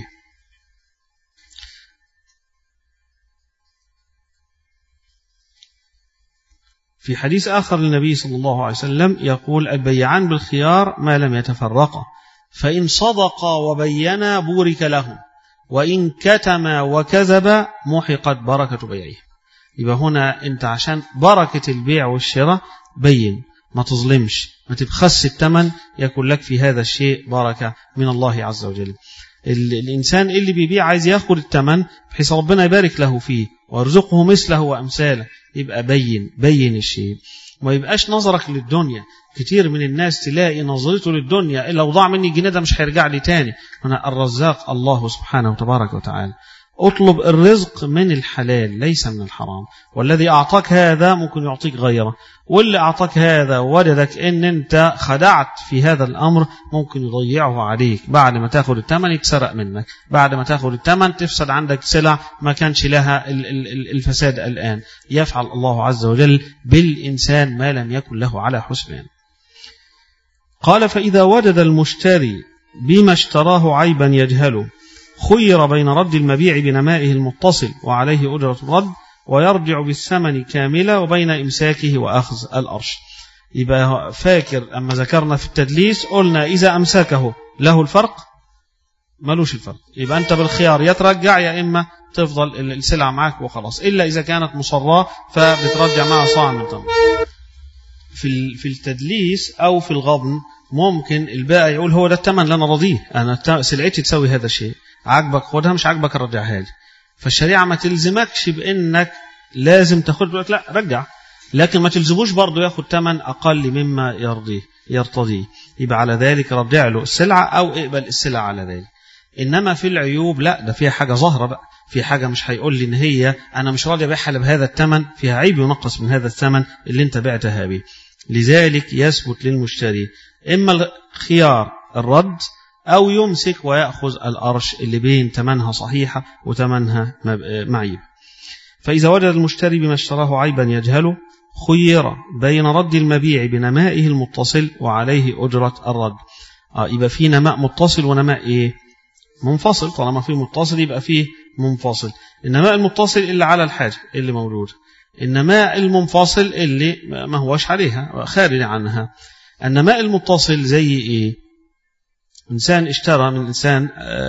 في حديث آخر للنبي صلى الله عليه وسلم يقول البيعان بالخيار ما لم يتفرقا فإن صدقا وبينا بورك لهم وإن كتما وكذب محقت بركة بيعهم يبقى هنا انت عشان بركة البيع والشراء بين ما تظلمش ما تبخس الثمن يكون لك في هذا الشيء بركة من الله عز وجل الإنسان اللي بيبيع عايز ياخد الثمن بحيث ربنا يبارك له فيه ويرزقه مثله وأمثاله يبقى بين بين الشيء ما يبقاش نظرك للدنيا كتير من الناس تلاقي نظرته للدنيا لو ضاع مني الجنيه ده مش هيرجع لي تاني هنا الرزاق الله سبحانه وتبارك وتعالى اطلب الرزق من الحلال ليس من الحرام والذي أعطاك هذا ممكن يعطيك غيره واللي أعطاك هذا وجدك أن أنت خدعت في هذا الأمر ممكن يضيعه عليك بعد ما تاخد الثمن يتسرق منك بعد ما تاخد الثمن تفسد عندك سلع ما كانش لها الفساد الآن يفعل الله عز وجل بالإنسان ما لم يكن له على حسبان قال فإذا وجد المشتري بما اشتراه عيبا يجهله خير بين رد المبيع بنمائه المتصل وعليه أجرة الرد ويرجع بالثمن كاملة وبين إمساكه وأخذ الأرش يبقى فاكر أما ذكرنا في التدليس قلنا إذا أمسكه له الفرق ملوش الفرق يبقى أنت بالخيار يا ترجع يا إما تفضل السلعة معك وخلاص إلا إذا كانت مصراه فبترجع معها صاع من تمر في في التدليس أو في الغضن ممكن البائع يقول هو ده الثمن اللي أنا راضيه أنا سلعتي تسوي هذا الشيء عاجبك خدها مش عاجبك رجعها لي فالشريعة ما تلزمكش بأنك لازم تاخد لا رجع لكن ما تلزموش برضه ياخد ثمن أقل مما يرضيه يرتضيه يبقى على ذلك رجع له السلعة أو اقبل السلعة على ذلك إنما في العيوب لا ده فيها حاجة ظاهرة بقى في حاجة مش هيقول لي إن هي أنا مش راضي أبيعها بهذا الثمن فيها عيب ينقص من هذا الثمن اللي أنت بعتها به لذلك يثبت للمشتري إما الخيار الرد أو يمسك ويأخذ الأرش اللي بين ثمنها صحيحة وثمنها معيب فإذا وجد المشتري بما اشتراه عيبا يجهله خير بين رد المبيع بنمائه المتصل وعليه أجرة الرد آه يبقى في نماء متصل ونماء إيه منفصل طالما في متصل يبقى فيه منفصل النماء المتصل اللي على الحاجة اللي موجود النماء المنفصل اللي ما هوش عليها خارج عنها النماء المتصل زي إيه إنسان اشترى من إنسان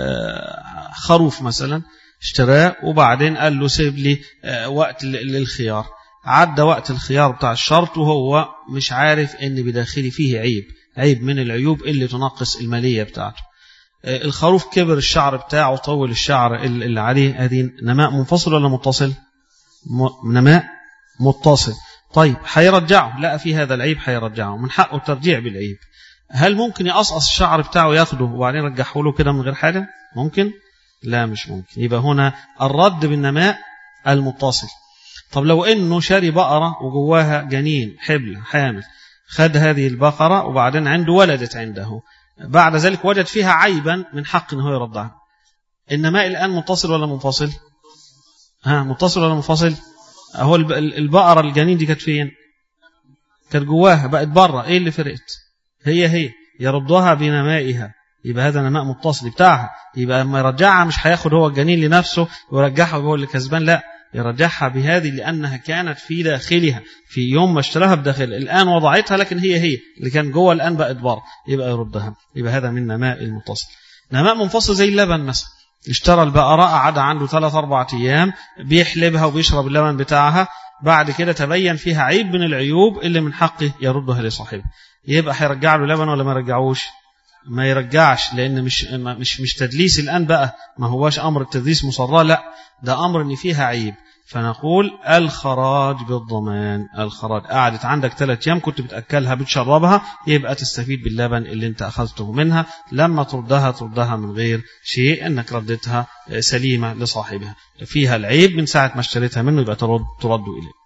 خروف مثلا اشتراه وبعدين قال له سيب لي وقت للخيار عدى وقت الخيار بتاع الشرط وهو مش عارف ان بداخلي فيه عيب عيب من العيوب اللي تنقص المالية بتاعته الخروف كبر الشعر بتاعه طول الشعر اللي عليه هذه نماء منفصل ولا متصل نماء متصل طيب هيرجعه لا في هذا العيب هيرجعه من حقه الترجيع بالعيب هل ممكن يقصقص الشعر بتاعه ياخده وبعدين يرجعه له كده من غير حاجة ممكن لا مش ممكن يبقى هنا الرد بالنماء المتصل طب لو انه شاري بقرة وجواها جنين حبل حامل خد هذه البقرة وبعدين عنده ولدت عنده بعد ذلك وجد فيها عيبا من حق ان هو يرضعها النماء الآن متصل ولا منفصل ها متصل ولا منفصل هو البقرة الجنين دي كانت فين كانت جواها بقت بره ايه اللي فرقت هي هي يردها بنمائها يبقى هذا نماء متصل بتاعها يبقى لما يرجعها مش هياخد هو الجنين لنفسه ويرجعها وهو اللي كسبان لا يرجعها بهذه لأنها كانت في داخلها في يوم ما اشتراها بداخل الآن وضعتها لكن هي هي اللي كان جوه الآن بقت بره يبقى يردها يبقى هذا من نماء المتصل نماء منفصل زي اللبن مثلا اشترى البقرة قعد عنده ثلاث أربع أيام بيحلبها وبيشرب اللبن بتاعها بعد كده تبين فيها عيب من العيوب اللي من حقه يردها لصاحبه يبقى هيرجع له لبن ولا ما يرجعوش ما يرجعش لان مش مش مش تدليس الان بقى ما هواش امر التدليس مصراه لا ده امر ان فيها عيب فنقول الخراج بالضمان الخراج قعدت عندك ثلاث ايام كنت بتاكلها بتشربها يبقى تستفيد باللبن اللي انت اخذته منها لما تردها تردها من غير شيء انك ردتها سليمه لصاحبها فيها العيب من ساعه ما اشتريتها منه يبقى ترد ترد اليه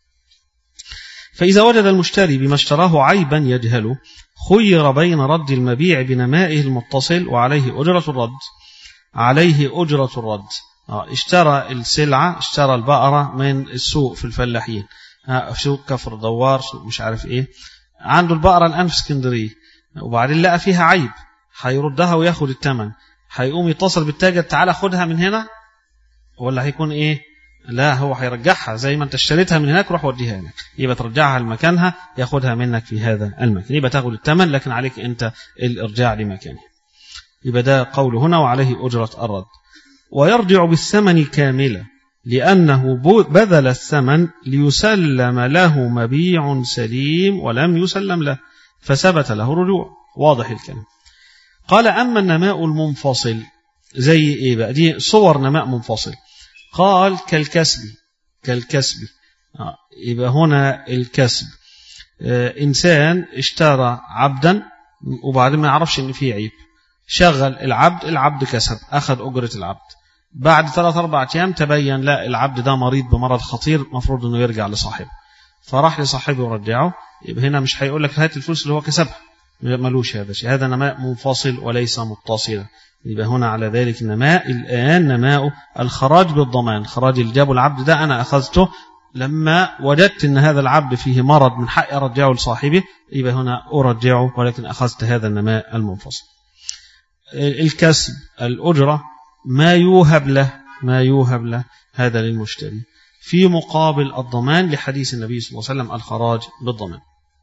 فإذا وجد المشتري بما اشتراه عيبا يجهله خير بين رد المبيع بنمائه المتصل وعليه أجرة الرد عليه أجرة الرد اشترى السلعة اشترى البقرة من السوق في الفلاحين سوق كفر دوار سوق مش عارف ايه عنده البقرة الآن في اسكندرية وبعدين لقى فيها عيب هيردها وياخد الثمن هيقوم يتصل بالتاجر تعالى خدها من هنا ولا هيكون ايه لا هو هيرجعها زي ما انت اشتريتها من هناك روح وديها هناك يبقى ترجعها لمكانها ياخدها منك في هذا المكان يبقى تاخد الثمن لكن عليك انت الارجاع لمكانه يبقى ده قول هنا وعليه أجرة الرد ويرجع بالثمن كاملا لأنه بذل الثمن ليسلم له مبيع سليم ولم يسلم له فثبت له رجوع واضح الكلام قال أما النماء المنفصل زي إيه بقى دي صور نماء منفصل قال كالكسب كالكسب آه يبقى هنا الكسب آه إنسان اشترى عبدا وبعدين ما يعرفش إن فيه عيب شغل العبد العبد كسب أخذ أجرة العبد بعد ثلاث أربع أيام تبين لا العبد ده مريض بمرض خطير مفروض أنه يرجع لصاحبه فراح لصاحبه ورجعه يبقى هنا مش هيقول لك هات الفلوس اللي هو كسبها ملوش هذا الشيء هذا نماء منفصل وليس متصلا يبقى هنا على ذلك النماء الآن نماء الخراج بالضمان الخراج اللي جابه العبد ده أنا أخذته لما وجدت أن هذا العبد فيه مرض من حق أرجعه لصاحبه يبقى هنا أرجعه ولكن أخذت هذا النماء المنفصل الكسب الأجرة ما يوهب له ما يوهب له هذا للمشتري في مقابل الضمان لحديث النبي صلى الله عليه وسلم الخراج بالضمان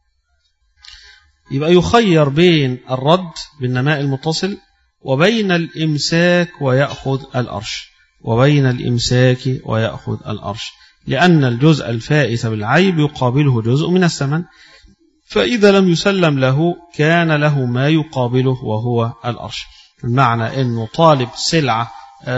يبقى يخير بين الرد بالنماء المتصل وبين الإمساك ويأخذ الأرش وبين الإمساك ويأخذ الأرش لأن الجزء الفائت بالعيب يقابله جزء من الثمن فإذا لم يسلم له كان له ما يقابله وهو الأرش المعنى أنه طالب سلعة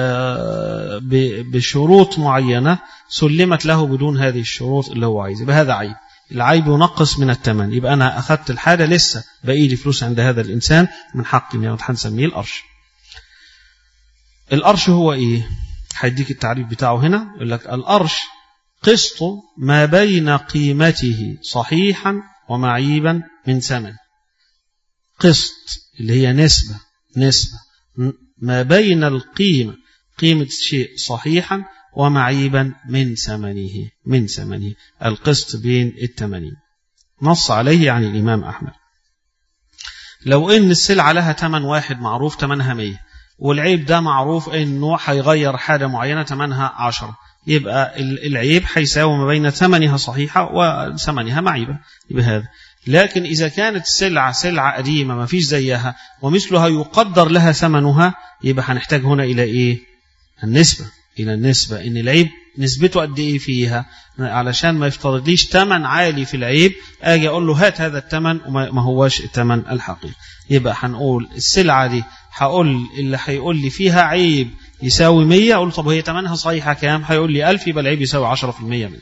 بشروط معينة سلمت له بدون هذه الشروط اللي هو عايز يبقى هذا عيب العيب ينقص من الثمن يبقى أنا أخذت الحاجة لسه بقي لي فلوس عند هذا الإنسان من حق إن هنسميه الأرش الأرش هو إيه هيديك التعريف بتاعه هنا يقول لك الأرش قسط ما بين قيمته صحيحا ومعيبا من ثمن قسط اللي هي نسبة نسبة ما بين القيمة قيمة شيء صحيحا ومعيبا من ثمنه من ثمنه القسط بين الثمانين نص عليه يعني الإمام أحمد لو إن السلعة لها ثمن واحد معروف ثمنها مية والعيب ده معروف إنه هيغير حاجة معينة ثمنها عشرة يبقى العيب هيساوي ما بين ثمنها صحيحة وثمنها معيبة يبقى هذا لكن إذا كانت السلعة سلعة قديمة ما فيش زيها ومثلها يقدر لها ثمنها يبقى هنحتاج هنا إلى إيه النسبة إلى النسبة إن العيب نسبته قد إيه فيها علشان ما يفترضليش ثمن عالي في العيب أجي أقول له هات هذا الثمن وما هواش الثمن الحقيقي يبقى هنقول السلعة دي هقول اللي هيقول لي فيها عيب يساوي 100 أقول طب هي ثمنها صحيحة كام هيقول لي 1000 يبقى العيب يساوي 10% منه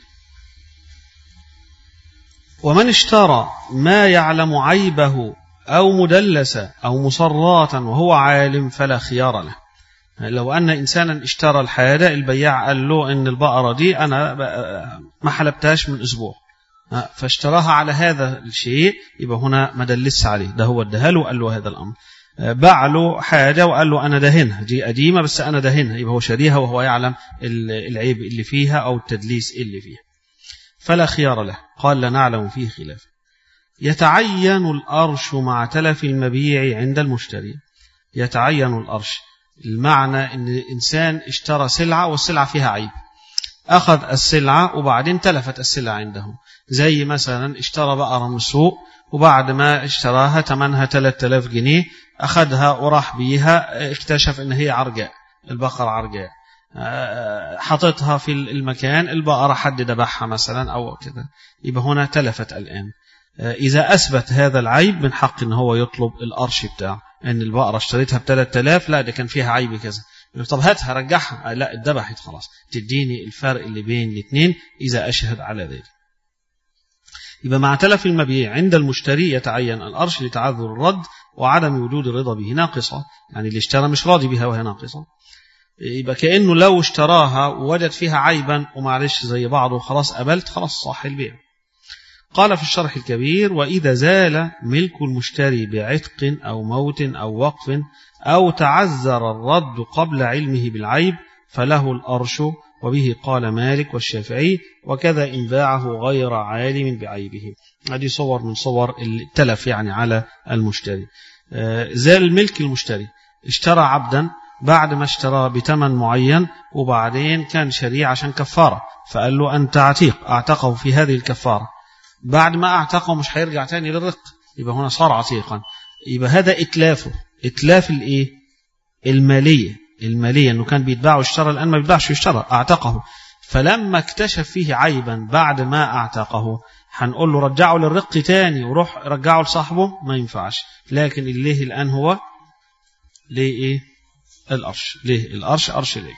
ومن اشترى ما يعلم عيبه أو مدلس أو مصراتا وهو عالم فلا خيار له لو أن إنسانا اشترى الحاجة البياع قال له إن البقرة دي أنا ما حلبتهاش من أسبوع فاشتراها على هذا الشيء يبقى هنا ما دلس عليه ده هو اداها له وقال له هذا الأمر باع له حاجة وقال له أنا دهنها دي قديمة بس أنا دهنها يبقى هو شاريها وهو يعلم العيب اللي فيها أو التدليس اللي فيها فلا خيار له قال لا نعلم فيه خلاف يتعين الأرش مع تلف المبيع عند المشتري يتعين الأرش المعنى أن الإنسان اشترى سلعة والسلعة فيها عيب أخذ السلعة وبعدين تلفت السلعة عنده زي مثلا اشترى بقرة من السوق وبعد ما اشتراها تمنها 3000 جنيه أخذها وراح بيها اكتشف أن هي عرجاء البقرة عرجاء حطتها في المكان البقرة حد ذبحها مثلا أو كده يبقى هنا تلفت الآن إذا أثبت هذا العيب من حق أن هو يطلب الأرش بتاعه أن البقرة اشتريتها ب 3000 لا ده كان فيها عيب كذا طب هاتها رجعها لا اتذبحت خلاص تديني الفرق اللي بين الاثنين إذا أشهد على ذلك يبقى مع تلف المبيع عند المشتري يتعين الأرش لتعذر الرد وعدم وجود الرضا به ناقصة يعني اللي اشترى مش راضي بها وهي ناقصة يبقى كأنه لو اشتراها ووجد فيها عيبا ومعلش زي بعضه خلاص قبلت خلاص صح البيع قال في الشرح الكبير وإذا زال ملك المشتري بعتق أو موت أو وقف أو تعذر الرد قبل علمه بالعيب فله الأرش وبه قال مالك والشافعي وكذا إن باعه غير عالم بعيبه هذه صور من صور التلف يعني على المشتري زال ملك المشتري اشترى عبدا بعد ما اشتراه بثمن معين وبعدين كان شريع عشان كفارة فقال له أنت عتيق أعتقه في هذه الكفارة بعد ما أعتقه مش هيرجع تاني للرق يبقى هنا صار عتيقا يبقى هذا إتلافه إتلاف الإيه المالية المالية أنه كان بيتباع واشترى الآن ما بيتباعش واشترى أعتقه فلما اكتشف فيه عيبا بعد ما أعتقه هنقول له رجعه للرق تاني وروح رجعه لصاحبه ما ينفعش لكن الليه الآن هو ليه إيه الأرش ليه الأرش أرش ليه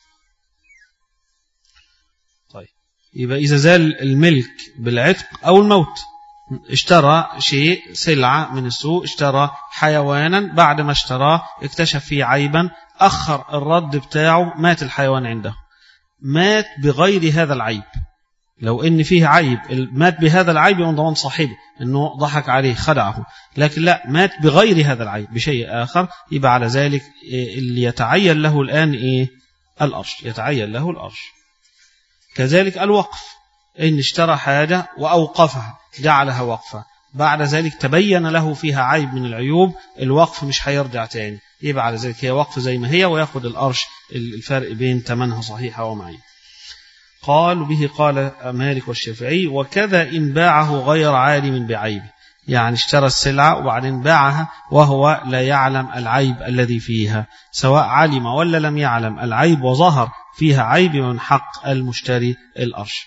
طيب يبقى إذا زال الملك بالعتق أو الموت اشترى شيء سلعة من السوق اشترى حيوانا بعد ما اشتراه اكتشف فيه عيبا أخر الرد بتاعه مات الحيوان عنده مات بغير هذا العيب لو ان فيه عيب مات بهذا العيب يبقى ضمان صاحبه انه ضحك عليه خدعه لكن لا مات بغير هذا العيب بشيء اخر يبقى على ذلك اللي يتعين له الان ايه الارش يتعين له الارش كذلك الوقف إن اشترى حاجة وأوقفها جعلها وقفة بعد ذلك تبين له فيها عيب من العيوب الوقف مش هيرجع تاني يبقى على ذلك هي وقف زي ما هي وياخد القرش الفرق بين ثمنها صحيحة ومعين قال به قال مالك والشافعي وكذا إن باعه غير عالم بعيبه يعني اشترى السلعة وبعدين باعها وهو لا يعلم العيب الذي فيها سواء علم ولا لم يعلم العيب وظهر فيها عيب من حق المشتري الأرش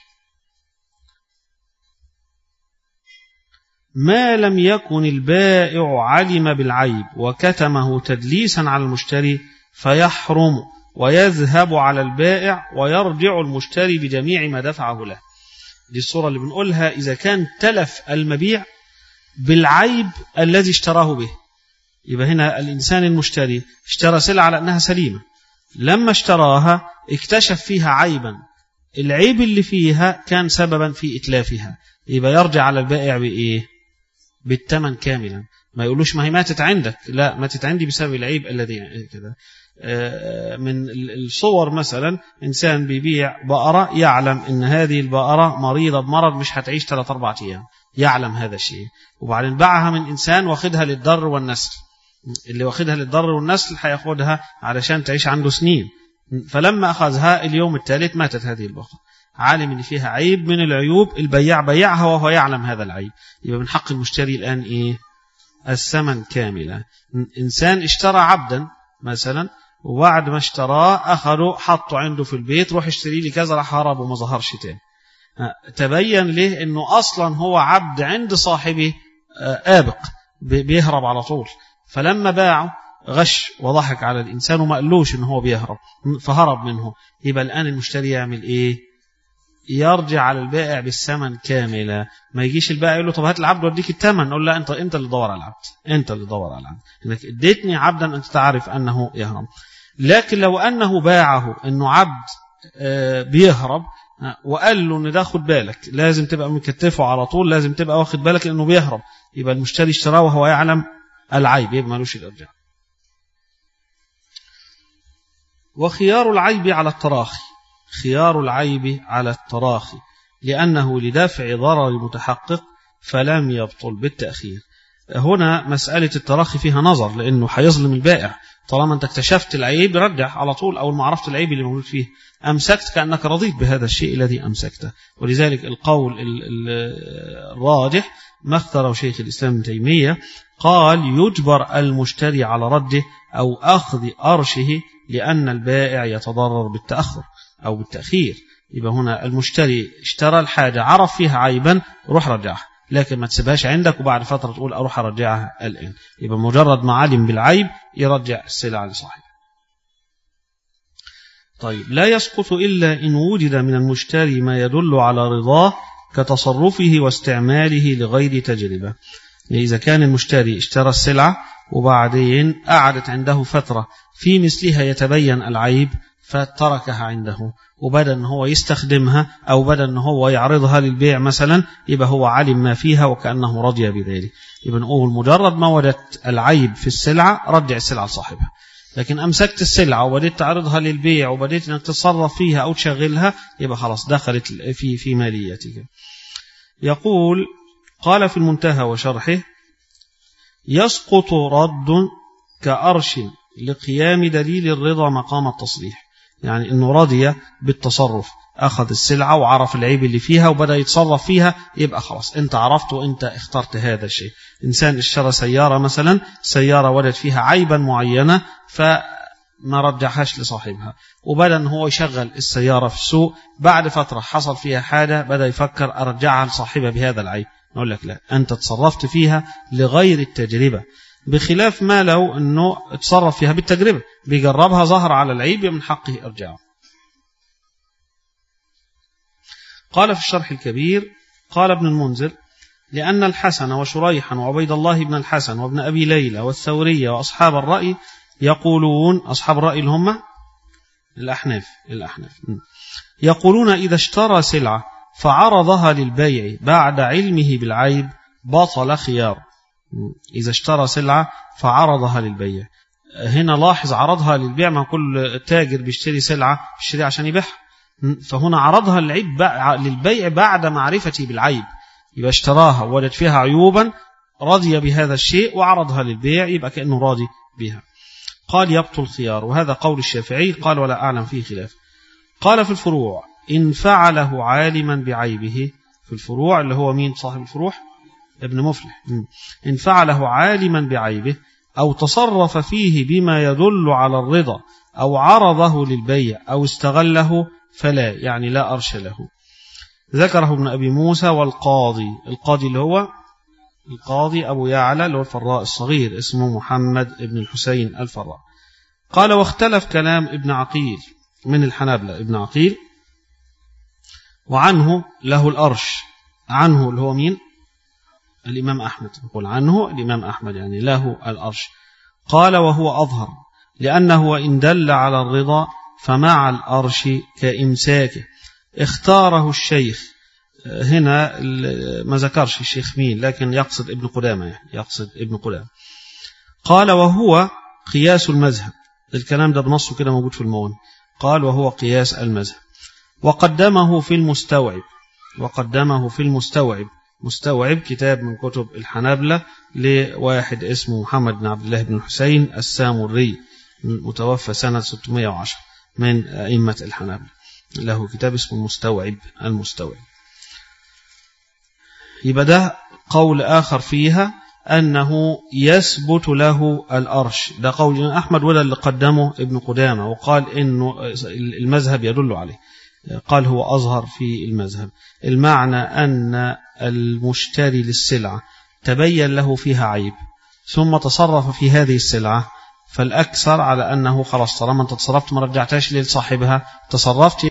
ما لم يكن البائع علم بالعيب وكتمه تدليسا على المشتري فيحرم ويذهب على البائع ويرجع المشتري بجميع ما دفعه له دي الصورة اللي بنقولها إذا كان تلف المبيع بالعيب الذي اشتراه به يبقى هنا الإنسان المشتري اشترى سلعة على أنها سليمة لما اشتراها اكتشف فيها عيبا العيب اللي فيها كان سببا في إتلافها يبقى يرجع على البائع بإيه بالثمن كاملا ما يقولوش ما هي ماتت عندك لا ماتت عندي بسبب العيب الذي كده من الصور مثلا إنسان بيبيع بقرة يعلم إن هذه البقرة مريضة بمرض مش هتعيش 3 أربعة أيام يعلم هذا الشيء وبعدين باعها من إنسان واخدها للضر والنسل اللي واخدها للضر والنسل هياخدها علشان تعيش عنده سنين فلما أخذها اليوم الثالث ماتت هذه البقرة عالم ان فيها عيب من العيوب البياع بيعها وهو يعلم هذا العيب يبقى من حق المشتري الآن إيه الثمن كاملا إنسان اشترى عبدا مثلا وبعد ما اشتراه أخذوا حطوا عنده في البيت روح اشتري لي كذا راح هرب وما ظهرش تاني تبين له انه اصلا هو عبد عند صاحبه آبق بيهرب على طول فلما باعه غش وضحك على الإنسان وما قالوش ان هو بيهرب فهرب منه يبقى الآن المشتري يعمل ايه يرجع على البائع بالثمن كاملا ما يجيش البائع يقول له طب هات العبد واديك الثمن نقول لا انت انت اللي دور على العبد انت اللي دور على العبد انك اديتني عبدا انت تعرف انه يهرب لكن لو انه باعه انه عبد بيهرب وقال له ان ده خد بالك لازم تبقى مكتفه على طول لازم تبقى واخد بالك انه بيهرب يبقى المشتري اشتراه وهو يعلم العيب يبقى ملوش الارجاع وخيار العيب على التراخي خيار العيب على التراخي لأنه لدافع ضرر متحقق فلم يبطل بالتأخير هنا مسألة التراخي فيها نظر لأنه هيظلم البائع طالما أنت اكتشفت العيب رجع على طول أول ما عرفت العيب اللي موجود فيه أمسكت كأنك رضيت بهذا الشيء الذي أمسكته ولذلك القول الراجح ما اختاره شيخ الإسلام ابن تيمية قال يجبر المشتري على رده أو أخذ أرشه لأن البائع يتضرر بالتأخر أو بالتأخير يبقى هنا المشتري اشترى الحاجة عرف فيها عيبا روح رجعها لكن ما تسيبهاش عندك وبعد فترة تقول أروح أرجعها الآن يبقى مجرد ما علم بالعيب يرجع السلعة لصاحبه طيب لا يسقط إلا إن وجد من المشتري ما يدل على رضاه كتصرفه واستعماله لغير تجربة إذا كان المشتري اشترى السلعة وبعدين قعدت عنده فترة في مثلها يتبين العيب فتركها عنده وبدأ أن هو يستخدمها أو بدأ أن هو يعرضها للبيع مثلا يبقى هو علم ما فيها وكأنه رضي بذلك يبقى نقول مجرد ما وجدت العيب في السلعة رجع السلعة لصاحبها لكن أمسكت السلعة وبديت تعرضها للبيع وبديت أنك تتصرف فيها أو تشغلها يبقى خلاص دخلت في في ماليتك يقول قال في المنتهى وشرحه يسقط رد كأرش لقيام دليل الرضا مقام التصريح يعني انه رضي بالتصرف اخذ السلعة وعرف العيب اللي فيها وبدأ يتصرف فيها يبقى خلاص انت عرفت وانت اخترت هذا الشيء انسان اشترى سيارة مثلا سيارة وجد فيها عيبا معينة فما رجعهاش لصاحبها وبدأ ان هو يشغل السيارة في السوق بعد فترة حصل فيها حاجة بدأ يفكر ارجعها لصاحبها بهذا العيب نقول لك لا انت تصرفت فيها لغير التجربة بخلاف ما لو أنه اتصرف فيها بالتجربة بيجربها ظهر على العيب من حقه إرجاعه قال في الشرح الكبير قال ابن المنذر لأن الحسن وشريحا وعبيد الله بن الحسن وابن أبي ليلى والثورية وأصحاب الرأي يقولون أصحاب الرأي هم الأحناف الأحناف يقولون إذا اشترى سلعة فعرضها للبيع بعد علمه بالعيب بطل خيار إذا اشترى سلعة فعرضها للبيع هنا لاحظ عرضها للبيع ما كل تاجر بيشتري سلعة بيشتري عشان يبيعها فهنا عرضها العيب للبيع بعد معرفتي بالعيب يبقى اشتراها ووجد فيها عيوبا رضي بهذا الشيء وعرضها للبيع يبقى كأنه راضي بها قال يبطل خيار وهذا قول الشافعي قال ولا أعلم فيه خلاف قال في الفروع إن فعله عالما بعيبه في الفروع اللي هو مين صاحب الفروع ابن مفلح إن فعله عالما بعيبه أو تصرف فيه بما يدل على الرضا أو عرضه للبيع أو استغله فلا يعني لا أرش له ذكره ابن أبي موسى والقاضي القاضي اللي هو القاضي أبو يعلى اللي هو الفراء الصغير اسمه محمد ابن الحسين الفراء قال واختلف كلام ابن عقيل من الحنابلة ابن عقيل وعنه له الأرش عنه اللي هو مين الإمام أحمد يقول عنه الإمام أحمد يعني له الأرش قال وهو أظهر لأنه وإن دل على الرضا فمع الأرش كإمساكه اختاره الشيخ هنا ما ذكرش الشيخ مين لكن يقصد ابن قدامة يعني يقصد ابن قدامة قال وهو قياس المذهب الكلام ده بنصه كده موجود في المون قال وهو قياس المذهب وقدمه في المستوعب وقدمه في المستوعب مستوعب كتاب من كتب الحنابلة لواحد اسمه محمد بن عبد الله بن الحسين السامري متوفى سنة 610 من أئمة الحنابلة له كتاب اسمه المستوعب المستوعب يبقى ده قول آخر فيها أنه يثبت له الأرش ده قول أحمد ولا اللي قدمه ابن قدامة وقال إنه المذهب يدل عليه قال هو أظهر في المذهب المعنى أن المشتري للسلعة تبين له فيها عيب ثم تصرف في هذه السلعة فالأكثر على أنه خلاص طالما أنت تصرفت ما رجعتهاش لصاحبها تصرفت